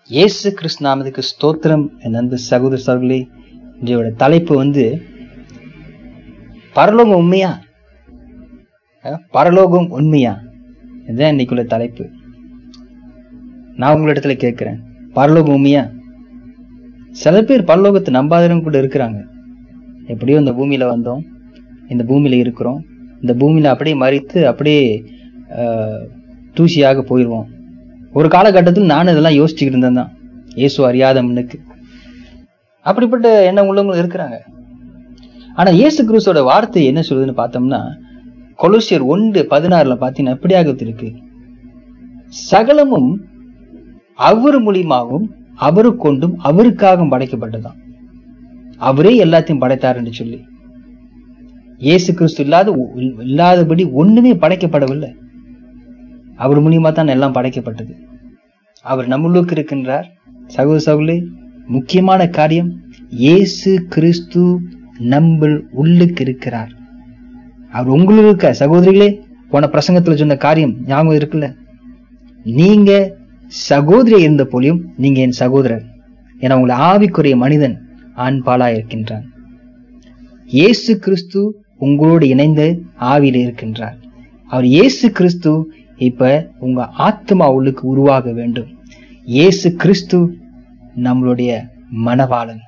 இயேசு கிறிஸ்து நாமத்துக்கு ஸ்தோத்திரம் என் அன்பு சகோதர சகோதரி இன்றையோட தலைப்பு வந்து பரலோகம் உண்மையா அஹ், பரலோகம் உண்மையா இதுதான் இன்னைக்குள்ள தலைப்பு நான் உங்களிடத்துல கேட்குறேன் பரலோகம் உண்மையா சில பேர் பரலோகத்தை நம்பாதவங்க கூட இருக்கிறாங்க எப்படியோ இந்த பூமியில வந்தோம் இந்த பூமியில இருக்கிறோம் இந்த பூமியில அப்படியே மறித்து அப்படியே அஹ், தூசியாக போயிடுவோம் ஒரு காலகட்டத்தில் நானும் இதெல்லாம் யோசிச்சுக்கிட்டு இருந்தேன் தான் இயேசு அறியாத முன்னுக்கு அப்படிப்பட்ட எண்ணம் உள்ளவங்களும் இருக்கிறாங்க ஆனா இயேசு கிறிஸ்துவோட வார்த்தை என்ன சொல்லுதுன்னு பார்த்தோம்னா கொலோசியர் ஒன்று பதினாறுல பார்த்தீங்கன்னா இப்படியாக இருக்கு சகலமும் அவர் மூலியமாகவும் அவரு கொண்டும் அவருக்காகவும் படைக்கப்பட்டதாம் அவரே எல்லாத்தையும் படைத்தாருன்னு சொல்லி இயேசு கிறிஸ்து இல்லாத இல்லாதபடி ஒண்ணுமே படைக்கப்படவில்லை அவர் மூலியமா தான் எல்லாம் படைக்கப்பட்டது அவர் நம்மளுக்கு இருக்கின்றார் சகோதர சகோதரி முக்கியமான காரியம் இயேசு கிறிஸ்து நம்ம உள்ளுக்கு இருக்கிறார் அவர் உங்களுக்கு இருக்க சகோதரிகளே போன பிரசங்கத்துல சொன்ன காரியம் ஞாபகம் இருக்குல்ல நீங்க சகோதரி இருந்த போலியும் நீங்க என் சகோதரர் என உங்களை ஆவிக்குரிய மனிதன் ஆண் பாலா இருக்கின்றான் இயேசு கிறிஸ்து உங்களோடு இணைந்து ஆவியில இருக்கின்றார் அவர் இயேசு கிறிஸ்து இப்ப உங்க ஆத்மா உள்ளுக்கு உருவாக வேண்டும் இயேசு கிறிஸ்து நம்மளுடைய மணவாளன்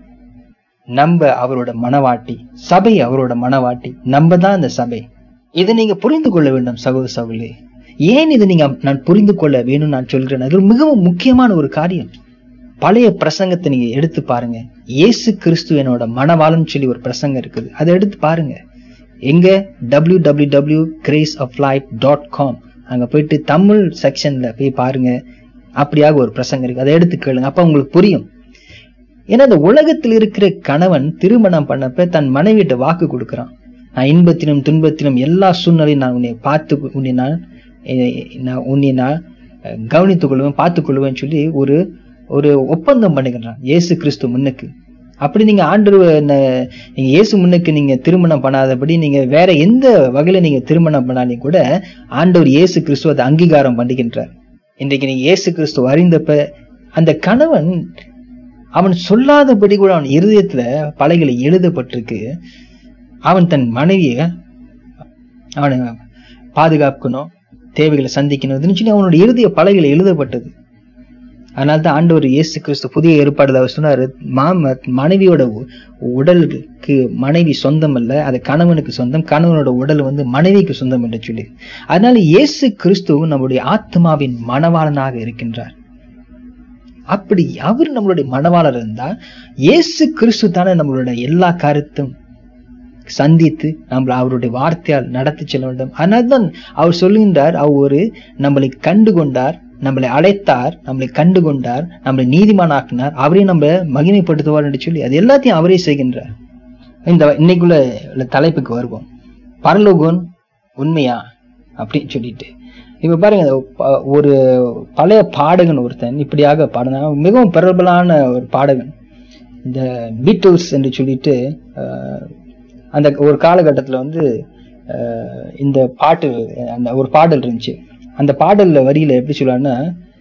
நம்ம அவரோட மனவாட்டி சபை அவரோட மனவாட்டி நம்ம தான் அந்த சபை இதை நீங்க புரிந்து கொள்ள வேண்டும் சகோதர சகோதரி ஏன் இதை நீங்க நான் புரிந்து கொள்ள வேணும்னு நான் சொல்கிறேன் அது மிகவும் முக்கியமான ஒரு காரியம் பழைய பிரசங்கத்தை நீங்க எடுத்து பாருங்க இயேசு கிறிஸ்து என்னோட மனவாளன் சொல்லி ஒரு பிரசங்கம் இருக்குது அதை எடுத்து பாருங்க எங்க W W W grace of life dot com அங்க போயிட்டு தமிழ் செக்ஷன்ல போய் பாருங்க அப்படியாக ஒரு பிரசங்கம் இருக்கு அதை எடுத்து கேளுங்க அப்ப உங்களுக்கு புரியும் ஏன்னா இந்த உலகத்தில் இருக்கிற கணவன் திருமணம் பண்ணப்ப தன் மனைவிட்ட வாக்கு கொடுக்கிறான் நான் இன்பத்திலும் துன்பத்திலும் எல்லா சூழ்நிலையும் நான் உன்னை பார்த்து உன்னை நான் eh, நான் உன்னை நான் அஹ், கவனித்துக் கொள்வேன் பார்த்துக் கொள்வேன் சொல்லி ஒரு ஒரு ஒப்பந்தம் பண்ணுகிறான் இயேசு கிறிஸ்து முன்னுக்கு அப்படி நீங்க ஆண்டு நீங்க இயேசு முன்னுக்கு நீங்க திருமணம் பண்ணாதபடி நீங்க வேற எந்த வகையில நீங்க திருமணம் பண்ணாலும் கூட ஆண்டவர் இயேசு கிறிஸ்து அதை அங்கீகாரம் பண்ணுகின்றார் இன்றைக்கு நீங்க இயேசு கிறிஸ்து அறிந்தப்ப அந்த கணவன் அவன் சொல்லாதபடி கூட அவன் இருதயத்துல பலகையில எழுதப்பட்டிருக்கு அவன் தன் மனைவியை அவனை பாதுகாக்கணும் தேவைகளை சந்திக்கணும் சொல்லி அவனோட இருதய பலகையில எழுதப்பட்டது அதனால தான் ஆண்டவர் இயேசு கிறிஸ்து புதிய ஏற்பாடுல அவர் சொன்னாரு மாம மனைவியோட உ- உடலுக்கு மனைவி சொந்தம் அல்ல அது கணவனுக்கு சொந்தம் கணவனோட உடல் வந்து மனைவிக்கு சொந்தம் என்று சொல்லி அதனால இயேசு கிறிஸ்து நம்முடைய ஆத்மாவின் மணவாளனாக இருக்கின்றார் அப்படி அவர் நம்மளுடைய மணவாளர் இருந்தா இயேசு கிறிஸ்து தானே நம்மளோட எல்லா கருத்தும் சந்தித்து நம்மளை அவருடைய வார்த்தையால் நடத்தி செல்ல வேண்டும் அதனால்தான் அவர் சொல்லுகின்றார் அவர் ஒரு நம்மளை கண்டு கொண்டார் நம்மளை அழைத்தார் நம்மளை கண்டு கொண்டார் நம்மளை நீதிமானாக்கினார் அவரே நம்ம மகிமைப்படுத்துவார் என்று சொல்லி அது எல்லாத்தையும் அவரே செய்கின்றார் இந்த இன்னைக்குள்ள உள்ள தலைப்புக்கு வருவோம் பரலோகன் உண்மையா அப்படின்னு சொல்லிட்டு இப்ப பாருங்க இந்த ப- ஒரு பழைய பாடகன் ஒருத்தன் இப்படியாக பாடினா மிகவும் பிரபலான ஒரு பாடகன் இந்த பீட்டில்ஸ் என்று சொல்லிட்டு அஹ், அந்த ஒரு காலகட்டத்தில் வந்து அஹ், இந்த பாட்டு அந்த ஒரு பாடல் இருந்துச்சு அந்த பாடல்ல வரியில எப்படி சொல்லுவாங்கன்னா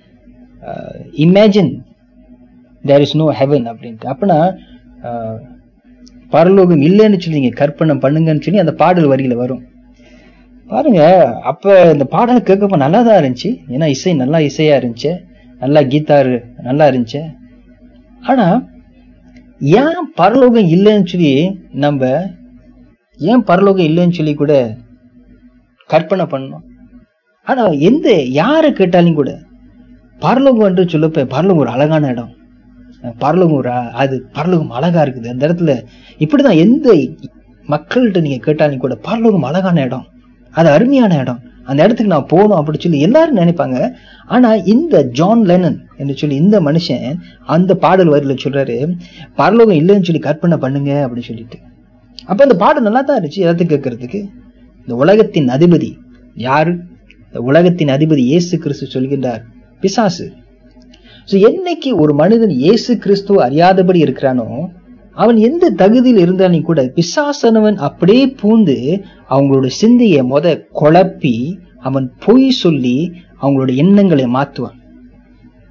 imagine there is no heaven அப்படின்ட்டு அப்படின்னா அஹ், பரலோகம் இல்லைன்னு சொல்லி நீங்க கற்பனை பண்ணுங்கன்னு சொல்லி அந்த பாடல் வரியில வரும் பாருங்க அப்ப இந்த பாடல் கேட்கப்ப நல்லா தான் இருந்துச்சு ஏன்னா இசை நல்லா இசையா இருந்துச்சு நல்லா கீத்தாரு நல்லா இருந்துச்சு ஆனா ஏன் பரலோகம் இல்லைன்னு சொல்லி நம்ம ஏன் பரலோகம் இல்லைன்னு சொல்லி கூட கற்பனை பண்ணோம் ஆனா எந்த யாரை கேட்டாலும் கூட பரலோகம் என்று சொல்லப்ப பரலோகம் ஒரு அழகான இடம் பரலோகம் ஒரு அ- அது பரலோகம் அழகா இருக்குது அந்த இடத்துல இப்படிதான் எந்த மக்கள்கிட்ட நீங்க கேட்டாலும் கூட பரலோகம் அழகான இடம் அது அருமையான இடம் அந்த இடத்துக்கு நான் போகணும் அப்படி சொல்லி எல்லாரும் நினைப்பாங்க ஆனா இந்த ஜான் லெனன் என்று சொல்லி இந்த மனுஷன் அந்த பாடல் வரியில சொல்றாரு பரலோகம் இல்லைன்னு சொல்லி கற்பனை பண்ணுங்க அப்படின்னு சொல்லிட்டு அப்ப அந்த பாடல் நல்லா தான் இருந்துச்சு எல்லாத்துக்கும் கேட்கறதுக்கு இந்த உலகத்தின் அதிபதி யாரு இந்த உலகத்தின் அதிபதி இயேசு கிறிஸ்து சொல்கின்றார் பிசாசு ஸோ என்னைக்கு ஒரு மனிதன் இயேசு கிறிஸ்துவ அறியாதபடி இருக்கிறானோ அவன் எந்த தகுதியில் இருந்தாலும் கூட பிசாசனவன் அப்படியே பூந்து அவங்களோட சிந்தையை முத குழப்பி அவன் பொய் சொல்லி அவங்களோட எண்ணங்களை மாத்துவான்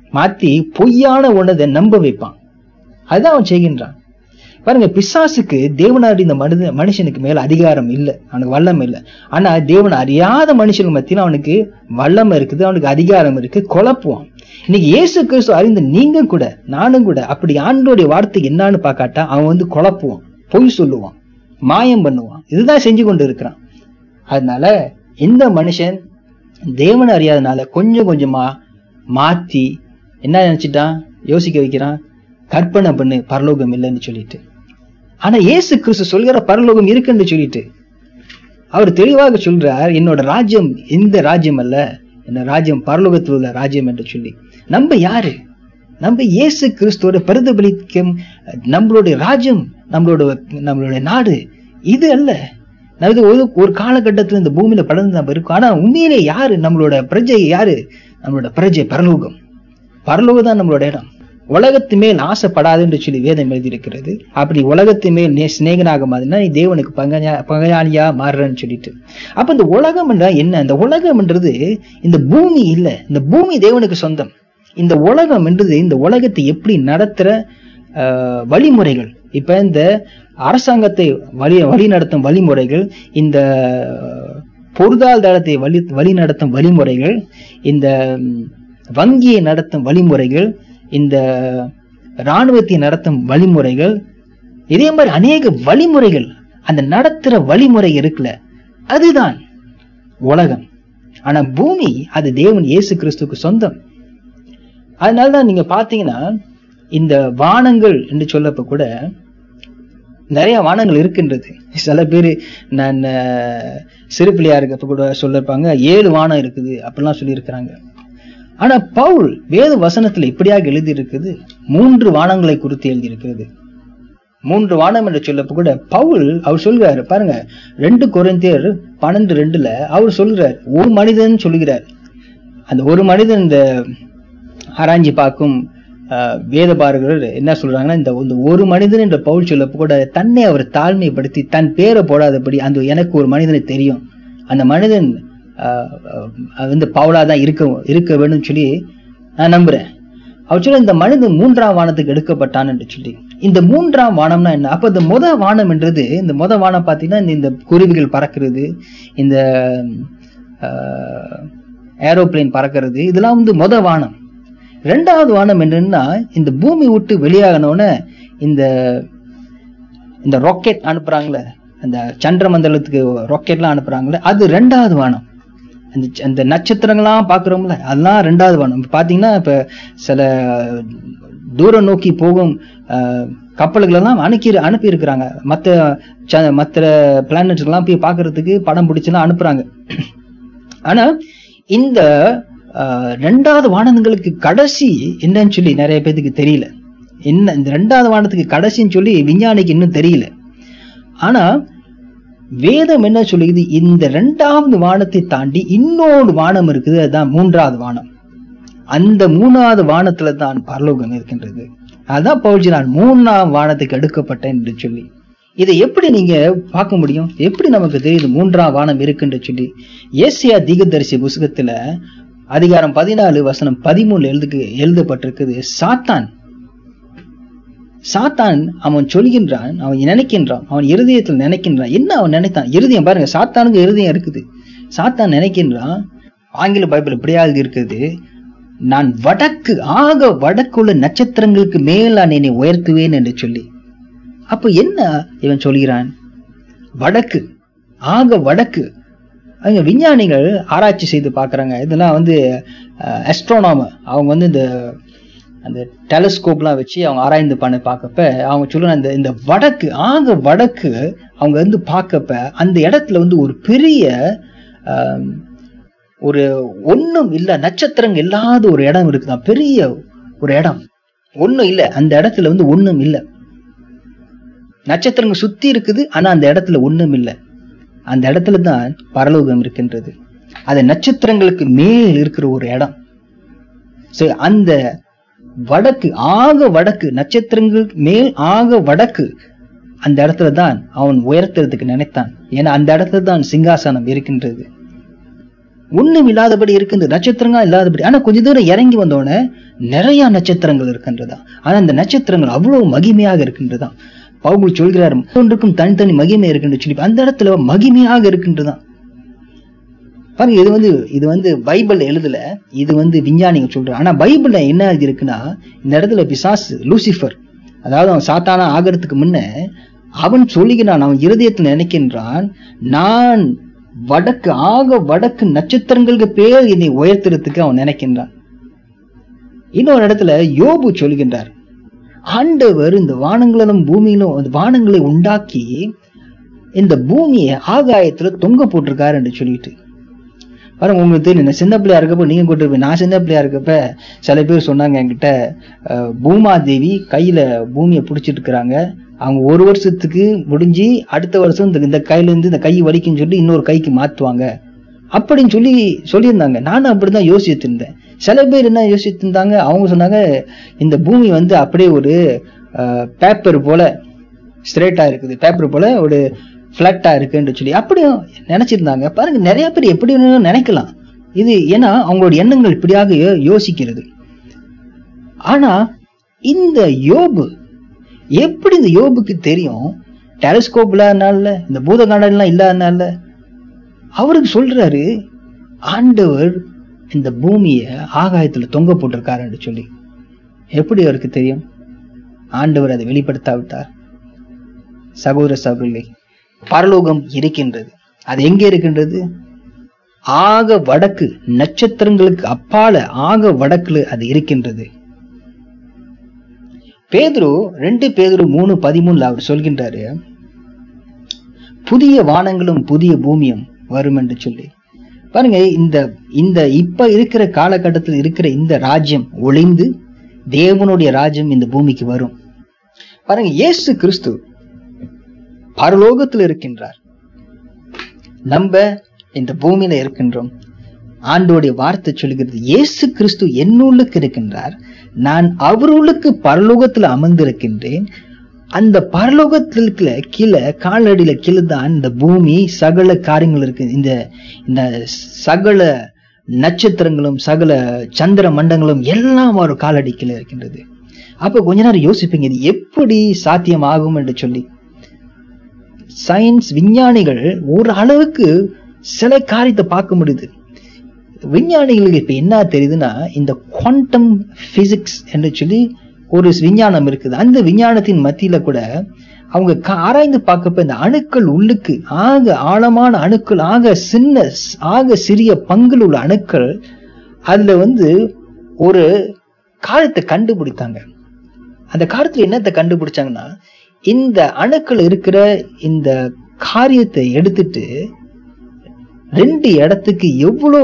மாத்தி பொய்யான ஒன்னதை நம்ப வைப்பான் அதுதான் அவன் செய்கின்றான் பாருங்க பிசாசுக்கு தேவனாடி இந்த மனித மனுஷனுக்கு மேல அதிகாரம் இல்லை அவனுக்கு வல்லமை இல்லை ஆனா தேவனை அறியாத மனுஷனுக்கு மத்தியில் அவனுக்கு வல்லமை இருக்குது அவனுக்கு அதிகாரம் இருக்கு குழப்புவான் இன்னைக்கு இயேசு கிறிஸ்து அறிந்த நீங்க கூட நானும் கூட அப்படி ஆண்டோடைய வார்த்தை என்னன்னு பார்க்காட்டா அவன் வந்து குழப்புவான் பொய் சொல்லுவான் மாயம் பண்ணுவான் இதுதான் செஞ்சு கொண்டு இருக்கிறான் அதனால இந்த மனுஷன் தேவனை அறியாதனால கொஞ்சம் கொஞ்சமா மாத்தி என்ன நினைச்சிட்டான் யோசிக்க வைக்கிறான் கற்பனை பண்ணு பரலோகம் இல்லைன்னு சொல்லிட்டு ஆனா இயேசு கிறிஸ்து சொல்கிற பரலோகம் இருக்குன்னு சொல்லிட்டு அவர் தெளிவாக சொல்றார் என்னோட ராஜ்யம் இந்த ராஜ்யம் அல்ல என்ன ராஜ்யம் பரலோகத்தில் உள்ள ராஜ்யம் என்று சொல்லி நம்ம யாரு நம்ம இயேசு கிறிஸ்துவோட பிரதிபலிக்கும் நம்மளுடைய ராஜ்யம் நம்மளோட நம்மளுடைய நாடு இது அல்ல அதாவது ஒரு ஒரு காலகட்டத்தில் இந்த பூமியில படர்ந்து நம்ம இருக்கோம் ஆனா உண்மையிலே யாரு நம்மளோட பிரஜை யாரு நம்மளோட பிரஜை பரலோகம் பரலோகம் தான் நம்மளோட இடம் உலகத்து மேல் ஆசைப்படாதுன்னு சொல்லி வேதம் எழுதியிருக்கிறது அப்படி உலகத்து மேல் நே சிநேகனாக மாதிரினா நீ தேவனுக்கு பங்கயா பங்காளியா மாறுறன்னு சொல்லிட்டு அப்ப இந்த உலகம் என்றா என்ன இந்த உலகம்ன்றது இந்த பூமி இல்லை இந்த பூமி தேவனுக்கு சொந்தம் இந்த உலகம் என்றது இந்த உலகத்தை எப்படி நடத்துற ஆஹ், வழிமுறைகள் இப்ப இந்த அரசாங்கத்தை வழி வழி நடத்தும் வழிமுறைகள் இந்த பொருளாதாரத்தை வழி வழி நடத்தும் வழிமுறைகள் இந்த ம், வங்கியை நடத்தும் வழிமுறைகள் இந்த இராணுவத்தை நடத்தும் வழிமுறைகள் இதே மாதிரி அநேக வழிமுறைகள் அந்த நடத்துற வழிமுறை இருக்குல்ல அதுதான் உலகம் ஆனா பூமி அது தேவன் இயேசு கிறிஸ்துக்கு சொந்தம் அதனால தான் நீங்க பாத்தீங்கன்னா இந்த வானங்கள் என்று சொல்லப்ப கூட நிறைய வானங்கள் இருக்கின்றது சில பேர் நான் அஹ், சிறு பிள்ளையா இருக்கப்ப கூட சொல்லிருப்பாங்க ஏழு வானம் இருக்குது அப்படிலாம் சொல்லியிருக்கிறாங்க ஆனா பவுல் வேத வசனத்துல இப்படியாக எழுதி இருக்குது மூன்று வானங்களை குறித்து எழுதி இருக்கிறது மூன்று வானம் என்று சொல்லப்ப கூட பவுல் அவர் சொல்கிறாரு பாருங்க ரெண்டு கொரிந்தியர் பன்னெண்டு ரெண்டுல அவர் சொல்கிறார் ஒரு மனிதன் சொல்லுகிறார் அந்த ஒரு மனிதன் இந்த ஆராய்ஞ்சி பார்க்கும் ஆஹ், வேத பாரகர் என்ன சொல்றாங்கன்னா இந்த இந்த ஒரு மனிதன் என்ற பவுல் சொல்லப்ப கூட தன்னை அவர் தாழ்மைப்படுத்தி தன் பேரை போடாதபடி அந்த எனக்கு ஒரு மனிதனை தெரியும் அந்த மனிதன் ஆஹ், ஆஹ், வந்து பவுலா தான் இருக்க இருக்க வேணும்னு சொல்லி நான் நம்புறேன் அவர் சொல்ல இந்த மனிதன் மூன்றாம் வானத்துக்கு எடுக்கப்பட்டான் என்று சொல்லி இந்த மூன்றாம் வானம்னா என்ன அப்ப இந்த முத வானம் என்றது இந்த முத வானம் பார்த்தீங்கன்னா இந்த- இந்த குருவிகள் பறக்கிறது இந்த ஏரோப்ளேன் பறக்கிறது இதெல்லாம் வந்து முத வானம் ரெண்டாவது வானம் என்னன்னா இந்த பூமி விட்டு வெளியாகனோடனே இந்த இந்த ராக்கெட் அனுப்புறாங்களே அந்த சந்திர மண்டலத்துக்கு ராக்கெட்லாம் அனுப்புறாங்களே அது ரெண்டாவது வானம் அந்த ச- அந்த நட்சத்திரங்கள்லாம் பார்க்குறோம்ல அதெல்லாம் ரெண்டாவது வானம் இப்போ பார்த்தீங்கன்னா இப்போ சில தூரம் நோக்கி போகும் அஹ், கப்பல்களெல்லாம் அனுப்பி அனுப்பி இருக்கிறாங்க மற்ற ச மற்ற பிளானட்ஸ்லாம் போய் பார்க்கறதுக்கு படம் பிடிச்செல்லாம் அனுப்புறாங்க ஆனா இந்த அஹ், ரெண்டாவது வானங்களுக்கு கடைசி என்னன்னு சொல்லி நிறைய பேத்துக்கு தெரியல என்ன இந்த ரெண்டாவது வானத்துக்கு கடைசின்னு சொல்லி விஞ்ஞானிக்கு இன்னும் தெரியல ஆனா வேதம் என்ன சொல்லுது இந்த ரெண்டாவது வானத்தை தாண்டி இன்னொரு வானம் இருக்குது அதுதான் மூன்றாவது வானம் அந்த மூணாவது வானத்துல தான் பரலோகம் இருக்கின்றது அதான் பவுல்ஜி நான் மூணாம் வானத்துக்கு எடுக்கப்பட்டேன் என்று சொல்லி இதை எப்படி நீங்க பார்க்க முடியும் எப்படி நமக்கு தெரியுது மூன்றாம் வானம் இருக்குன்னு சொல்லி ஏசியா தீகதரிசி புஸ்தகத்துல அதிகாரம் பதினாலு வசனம் பதிமூணு எழுதுக்கு எழுதப்பட்டிருக்குது சாத்தான் சாத்தான் அவன் சொல்கின்றான் அவன் நினைக்கின்றான் அவன் இருதயத்தில் நினைக்கின்றான் என்ன அவன் நினைத்தான் இருதயம் பாருங்க சாத்தானுக்கு இருதயம் இருக்குது சாத்தான் நினைக்கின்றான் ஆங்கில பைபிள் இப்படியாக இருக்குது நான் வடக்கு ஆக வடக்குள்ள நட்சத்திரங்களுக்கு மேல் நான் என்னை உயர்த்துவேன் என்று சொல்லி அப்ப என்ன இவன் சொல்கிறான் வடக்கு ஆக வடக்கு அவங்க விஞ்ஞானிகள் ஆராய்ச்சி செய்து பார்க்குறாங்க இதெல்லாம் வந்து அஸ்ட்ரோனாமர் அவங்க வந்து இந்த அந்த டெலஸ்கோப்லாம் வச்சு அவங்க ஆராய்ந்து பண்ண பார்க்கப்ப அவங்க சொல்லுறாங்க இந்த இந்த வடக்கு ஆக வடக்கு அவங்க வந்து பார்க்கப்ப அந்த இடத்துல வந்து ஒரு பெரிய ஆம், ஒரு ஒன்றும் இல்லை நட்சத்திரங்கள் இல்லாத ஒரு இடம் இருக்குதான் பெரிய ஒரு இடம் ஒன்றும் இல்லை அந்த இடத்துல வந்து ஒன்றும் இல்லை நட்சத்திரங்கள் சுத்தி இருக்குது ஆனா அந்த இடத்துல ஒண்ணும் இல்லை அந்த இடத்துல தான் பரலோகம் இருக்கின்றது அது நட்சத்திரங்களுக்கு மேல் இருக்கிற ஒரு இடம் சரி அந்த வடக்கு ஆக வடக்கு நட்சத்திரங்கள் மேல் ஆக வடக்கு அந்த இடத்துல தான் அவன் உயர்த்துறதுக்கு நினைத்தான் ஏன்னா அந்த இடத்துல தான் சிங்காசனம் இருக்கின்றது ஒண்ணும் இல்லாதபடி இருக்குது நட்சத்திரங்கள் இல்லாதபடி ஆனா கொஞ்ச தூரம் இறங்கி வந்தோடனே நிறைய நட்சத்திரங்கள் இருக்கின்றதா ஆனா அந்த நட்சத்திரங்கள் அவ்வளவு மகிமையாக இருக்கின்றதா பவுல் சொல்கிறார் ஒன்றுக்கும் தனித்தனி மகிமை இருக்குன்னு சொல்லி அந்த இடத்துல மகிமையாக இருக்கின்றதாம் பாருங்க இது வந்து இது வந்து பைபிள் எழுதல இது வந்து விஞ்ஞானிகள் சொல்றாங்க ஆனா பைபிள்ல என்ன இது இருக்குன்னா இந்த இடத்துல பிசாசு லூசிஃபர் அதாவது அவன் சாத்தானா ஆகிறதுக்கு முன்ன அவன் சொல்லுகிறான் அவன் இருதயத்தில் நினைக்கின்றான் நான் வடக்கு ஆக வடக்கு நட்சத்திரங்களுக்கு பேர் என்னை உயர்த்துறதுக்கு அவன் நினைக்கின்றான் இன்னொரு இடத்துல யோபு சொல்கின்றார் ஆண்டவர் இந்த வானங்களிலும் பூமியிலும் அந்த வானங்களை உண்டாக்கி இந்த பூமியை ஆகாயத்துல தொங்க போட்டிருக்காரு என்று சொல்லிட்டு பாருங்க உங்களுக்கு தெரியும் நான் சின்ன பிள்ளையா இருக்கப்ப நீங்க கூட்டு நான் சின்ன பிள்ளையா இருக்கப்ப சில பேர் சொன்னாங்க என்கிட்ட அஹ், பூமாதேவி கையில பூமியை பிடிச்சிட்டு இருக்கிறாங்க அவங்க ஒரு வருஷத்துக்கு முடிஞ்சு அடுத்த வருஷம் இந்த இந்த கையில இருந்து இந்த கை வலிக்குன்னு சொல்லி இன்னொரு கைக்கு மாத்துவாங்க அப்படின்னு சொல்லி சொல்லியிருந்தாங்க நானும் அப்படிதான் யோசிச்சுட்டு இருந்தேன் சில பேர் என்ன யோசிச்சுட்டு இருந்தாங்க அவங்க சொன்னாங்க இந்த பூமி வந்து அப்படியே ஒரு பேப்பர் போல ஸ்ட்ரெயிட்டாக இருக்குது பேப்பர் போல ஒரு ஃப்ளாட்டாக இருக்குன்னு சொல்லி அப்படியும் நினச்சிருந்தாங்க பாருங்க நிறைய பேர் எப்படி வேணும்னு நினைக்கலாம் இது ஏன்னா அவங்களோட எண்ணங்கள் இப்படியாக யோ- யோசிக்கிறது ஆனா இந்த யோபு எப்படி இந்த யோபுக்கு தெரியும் டெலஸ்கோப் இல்லாதனால இந்த பூதகாண்டெல்லாம் இல்லாதனால அவருக்கு சொல்றாரு ஆண்டவர் இந்த பூமியை ஆகாயத்துல தொங்க போட்டிருக்காருன்னு சொல்லி எப்படி அவருக்கு தெரியும் ஆண்டவர் அதை வெளிப்படுத்தாவிட்டார் சகோதர சகோதரி பரலோகம் இருக்கின்றது அது எங்கே இருக்கின்றது ஆக வடக்கு நட்சத்திரங்களுக்கு அப்பால ஆக வடக்குல அது இருக்கின்றது பேதுரு ரெண்டு பேதுரு மூணு பதிமூணுல அவர் சொல்கின்றாரு புதிய வானங்களும் புதிய பூமியும் வரும் என்று சொல்லி பாருங்க இந்த இந்த இப்ப இருக்கிற காலகட்டத்தில் இருக்கிற இந்த ராஜ்யம் ஒளிந்து தேவனுடைய ராஜ்யம் இந்த பூமிக்கு வரும் பாருங்க இயேசு கிறிஸ்து பரலோகத்தில் இருக்கின்றார் நம்ம இந்த பூமியில இருக்கின்றோம் ஆண்டோடைய வார்த்தை சொல்கிறது இயேசு கிறிஸ்து என்னுள்ளுக்கு இருக்கின்றார் நான் அவருளுக்கு பரலோகத்தில் அமர்ந்திருக்கின்றேன் அந்த பரலோகத்தில் கீழே காலடியில கீழே தான் இந்த பூமி சகல காரியங்கள் இருக்கு இந்த இந்த சகல நட்சத்திரங்களும் சகல சந்திர மண்டங்களும் எல்லாம் ஒரு காலடி கீழே இருக்கின்றது அப்ப கொஞ்ச நேரம் யோசிப்பீங்க இது எப்படி சாத்தியமாகும் என்று சொல்லி சயின்ஸ் விஞ்ஞானிகள் ஒரு அளவுக்கு சில காரியத்தை பார்க்க முடியுது விஞ்ஞானிகளுக்கு இப்ப என்ன தெரியுதுன்னா இந்த குவாண்டம் பிசிக்ஸ் என்று சொல்லி ஒரு விஞ்ஞானம் இருக்குது அந்த விஞ்ஞானத்தின் மத்தியில கூட அவங்க கா- ஆராய்ந்து பார்க்கப்ப இந்த அணுக்கள் உள்ளுக்கு ஆக ஆழமான அணுக்கள் ஆக சின்ன ஆக சிறிய பங்கில் உள்ள அணுக்கள் அதுல வந்து ஒரு காரியத்தை கண்டுபிடித்தாங்க அந்த காலத்துல என்னத்தை கண்டுபிடிச்சாங்கன்னா இந்த அணுக்கள் இருக்கிற இந்த காரியத்தை எடுத்துட்டு ரெண்டு இடத்துக்கு எவ்வளோ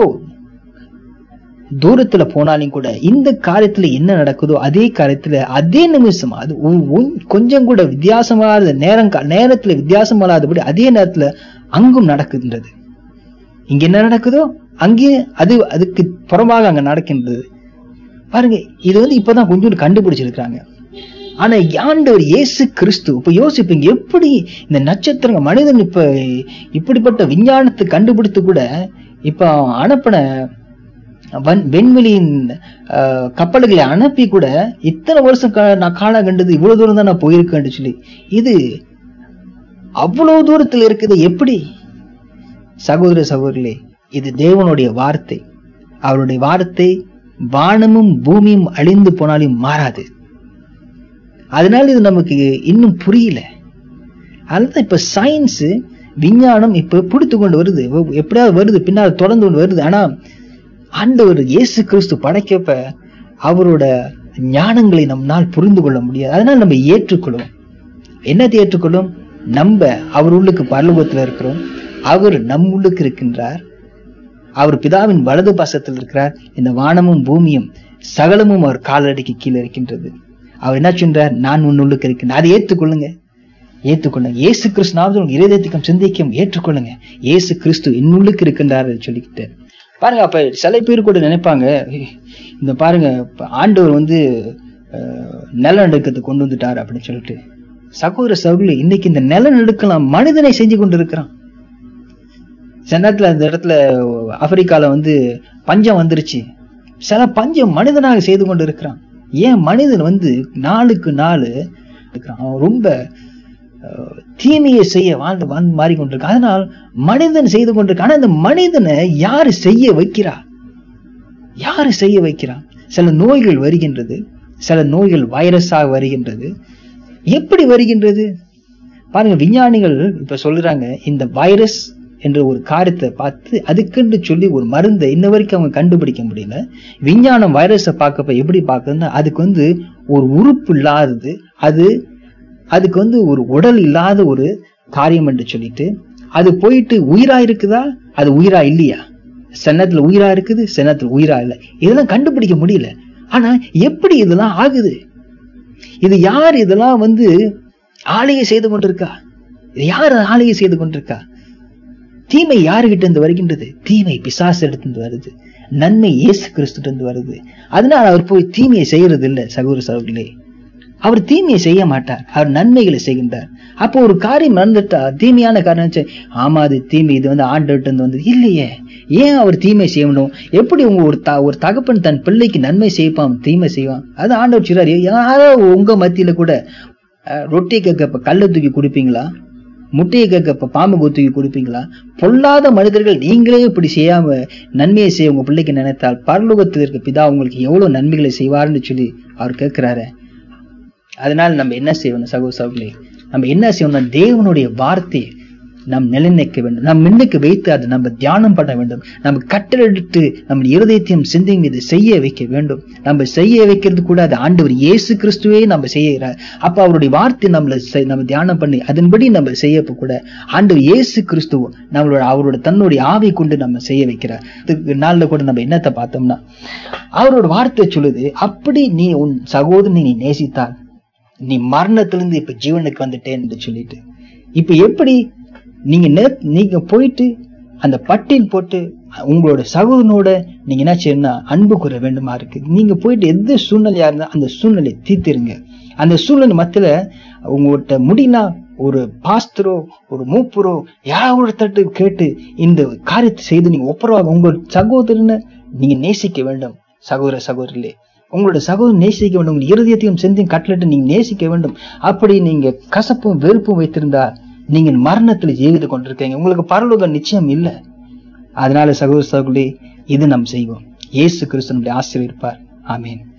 தூரத்துல போனாலும் கூட இந்த காரியத்துல என்ன நடக்குதோ அதே காரியத்துல அதே நிமிஷம் அது ஒ- ஒ- கொஞ்சம் கூட வித்தியாசமாகாத நேரம் கா- நேரத்துல வித்தியாசமாகாதபடி அதே நேரத்துல அங்கும் நடக்கின்றது இங்க என்ன நடக்குதோ அங்கே அது அதுக்கு புறமாக அங்க நடக்கின்றது பாருங்க இது வந்து இப்பதான் கொஞ்சம் கண்டுபிடிச்சிருக்காங்க ஆனா ஆண்டவர் இயேசு கிறிஸ்து இப்ப யோசிப்பீங்க எப்படி இந்த நட்சத்திரங்க மனிதன் இப்ப இப்படிப்பட்ட விஞ்ஞானத்தை கண்டுபிடித்து கூட இப்ப அவன் அனுப்பின வன் வெண்வெளியின் அஹ், கப்பல்களை அனுப்பி கூட இத்தனை வருஷம் கா- நான் காண கண்டது இவ்வளவு தூரம் தான் நான் போயிருக்கேன்னு சொல்லி இது அவ்வளவு தூரத்தில் இருக்குது எப்படி சகோதர சகோதரிகளே இது தேவனுடைய வார்த்தை அவருடைய வார்த்தை வானமும் பூமியும் அழிந்து போனாலும் மாறாது அதனால இது நமக்கு இன்னும் புரியல அதுதான் இப்ப சயின்ஸ் விஞ்ஞானம் இப்ப பிடித்து கொண்டு வருது எப்~ எப்படியாவது வருது பின்னால் தொடர்ந்து கொண்டு வருது ஆனா ஆண்டவர் இயேசு கிறிஸ்து படைக்கப்ப அவரோட ஞானங்களை நம்மால் புரிந்து கொள்ள முடியாது அதனால நம்ம ஏற்றுக்கொள்வோம் என்னத்தை ஏற்றுக்கொள்ளும் நம்ம அவர் உள்ளுக்கு பரலோகத்தில் இருக்கிறோம் அவர் நம் உள்ளுக்கு இருக்கின்றார் அவர் பிதாவின் வலது பாசத்தில் இருக்கிறார் இந்த வானமும் பூமியும் சகலமும் அவர் காலடிக்கு கீழே இருக்கின்றது அவர் என்ன சொல்றார் நான் உன் உள்ளுக்கு இருக்கின்றேன் அதை ஏற்றுக்கொள்ளுங்க ஏற்றுக்கொள்ளுங்க இயேசு கிறிஸ்து நாமத்தில் உங்கள் இருதயத்துக்கும் சிந்திக்கும் ஏற்றுக்கொள்ளுங்க இயேசு கிறிஸ்து என்னுள்ளுக்கு இருக்கின்றார் என்று சொல்லிக்கிட்டு பாருங்க அப்ப சில பேர் கூட நினைப்பாங்க "ஏய், இந்த பாருங்க இப்ப ஆண்டவர் வந்து அஹ், நிலநடுக்கத்தை கொண்டு வந்துட்டார் அப்படின்னு சொல்லிட்டு சகோதர சகோதரி இன்னைக்கு இந்த நிலநடுக்கலாம் மனிதனை செஞ்சு கொண்டு இருக்கிறான் சில நேரத்துல அந்த இடத்துல ஆப்பிரிக்கால வந்து பஞ்சம் வந்துருச்சு சில பஞ்சம் மனிதனாக செய்து கொண்டு இருக்கிறான் ஏன் மனிதன் வந்து நாளுக்கு நாள் இருக்கிறான் அவன் ரொம்ப அஹ், தீமையை செய்ய வாழ்ந்து வாழ்ந்து மாறிக்கொண்டிருக்கான் அதனால் மனிதன் செய்து கொண்டிருக்கான் ஆனா இந்த மனிதனை யாரு செய்ய வைக்கிறா யாரு செய்ய வைக்கிறா சில நோய்கள் வருகின்றது சில நோய்கள் வைரஸாக வருகின்றது எப்படி வருகின்றது பாருங்க விஞ்ஞானிகள் இப்ப சொல்றாங்க இந்த வைரஸ் என்ற ஒரு காரியத்தை பார்த்து அதுக்குன்னு சொல்லி ஒரு மருந்தை இன்ன வரைக்கும் அவங்க கண்டுபிடிக்க முடியல விஞ்ஞானம் வைரஸை பார்க்கப்ப எப்படி பார்க்குதுன்னா அதுக்கு வந்து ஒரு உறுப்பு இல்லாதது அது அதுக்கு வந்து ஒரு உடல் இல்லாத ஒரு காரியம் என்று சொல்லிட்டு அது போயிட்டு உயிரா இருக்குதா அது உயிரா இல்லையா சென்னத்துல உயிரா இருக்குது சென்னத்துல உயிரா இல்லை இதெல்லாம் கண்டுபிடிக்க முடியல ஆனா எப்படி இதெல்லாம் ஆகுது இது யார் இதெல்லாம் வந்து ஆளுகை செய்து கொண்டிருக்கா இது யார் ஆளுகை செய்து கொண்டிருக்கா தீமை யாருகிட்ட இருந்து வருகின்றது தீமை பிசாசு இருந்து வருது நன்மை இயேசு கிறிஸ்துட்ட இருந்து வருது அதனால அவர் போய் தீமையை செய்யறது இல்லை சகோதர சகோதரிகளே அவர் தீமையை செய்ய மாட்டார் அவர் நன்மைகளை செய்கின்றார் அப்போ ஒரு காரியம் நடந்துட்டா தீமையான காரியம் நினைச்சு, ஆமா அது தீமை இது வந்து ஆண்டவர்கிட்ட இருந்து வந்தது இல்லையே ஏன் அவர் தீமை செய்யணும் எப்படி உங்க ஒரு த ஒரு தகப்பன் தன் பிள்ளைக்கு நன்மை செய்வான் தீமை செய்வான் அது ஆண்டவர் சொல்றாரு யாரோ உங்க மத்தியில கூட அஹ், ரொட்டி கேட்கப்ப கல்லை தூக்கி கொடுப்பீங்களா முட்டையை கேட்கப்ப பாம்பு தூக்கி கொடுப்பீங்களா பொல்லாத மனிதர்கள் நீங்களே இப்படி செய்யாம நன்மையை செய்ய உங்க பிள்ளைக்கு நினைத்தால் பரலோகத்தில் இருக்க பிதா உங்களுக்கு எவ்வளவு நன்மைகளை செய்வார்னு சொல்லி அவர் கேட்கிறாரு அதனால் நம்ம என்ன செய்யணும் சகோ சகோதரி நம்ம என்ன செய்யணும் தேவனுடைய வார்த்தையை நாம் நிலைநிற்க வேண்டும் நம் மின்னுக்கு வைத்து அதை நம்ம தியானம் பண்ண வேண்டும் நம்ம கட்டளிட்டு நம்ம இருதயத்தையும் சிந்தை மீது செய்ய வைக்க வேண்டும் நம்ம செய்ய வைக்கிறது கூட அது ஆண்டவர் இயேசு கிறிஸ்துவே நம்ம செய்யறார் அப்ப அவருடைய வார்த்தை நம்மள செய்- நம்ம தியானம் பண்ணி அதன்படி நம்ம செய்யப்ப கூட ஆண்டவர் இயேசு கிறிஸ்துவ நம்மளோட அவரோட தன்னுடைய ஆவை கொண்டு நம்ம செய்ய வைக்கிறார் இதுக்கு நாள்ல கூட நம்ம என்னத்தை பார்த்தோம்னா அவரோட வார்த்தை சொல்லுது அப்படி நீ உன் சகோதரனை நீ நேசித்தால் நீ மரணத்திலிருந்து இப்ப ஜீவனுக்கு வந்துட்டேன் என்று சொல்லிட்டு இப்ப எப்படி நீங்க நே- நீங்க போயிட்டு அந்த பட்டியல் போட்டு உங்களோட சகோதரனோட நீங்க என்ன செய்யணும்னா அன்பு கூற வேண்டுமா இருக்கு நீங்க போயிட்டு எந்த சூழ்நிலையா இருந்தா அந்த சூழ்நிலையை தீர்த்திருங்க அந்த சூழ்நிலை மத்தியில உங்கள்கிட்ட முடியல ஒரு பாஸ்தரோ ஒரு மூப்பரோ யாராவது ஒருத்தட்டு கேட்டு இந்த காரியத்தை செய்து நீங்க ஒப்புரவாக உங்க சகோதரனை நீங்க நேசிக்க வேண்டும் சகோதர சகோதரிலே உங்களோட சகோதரன் நேசிக்க வேண்டும் உங்கள் இருதயத்தையும் செந்தையும் கட்டளிட்டு நீங்க நேசிக்க வேண்டும் அப்படி நீங்க கசப்பும் வெறுப்பும் வைத்திருந்தா நீங்க மரணத்தில் ஜீவித்து கொண்டிருக்கீங்க உங்களுக்கு பரலோகம் நிச்சயம் இல்லை அதனால சகோதர சகோதரி இது நாம் செய்வோம் இயேசு கிறிஸ்து நம்முடைய ஆசிரியர் இருப்பார் ஆமீன்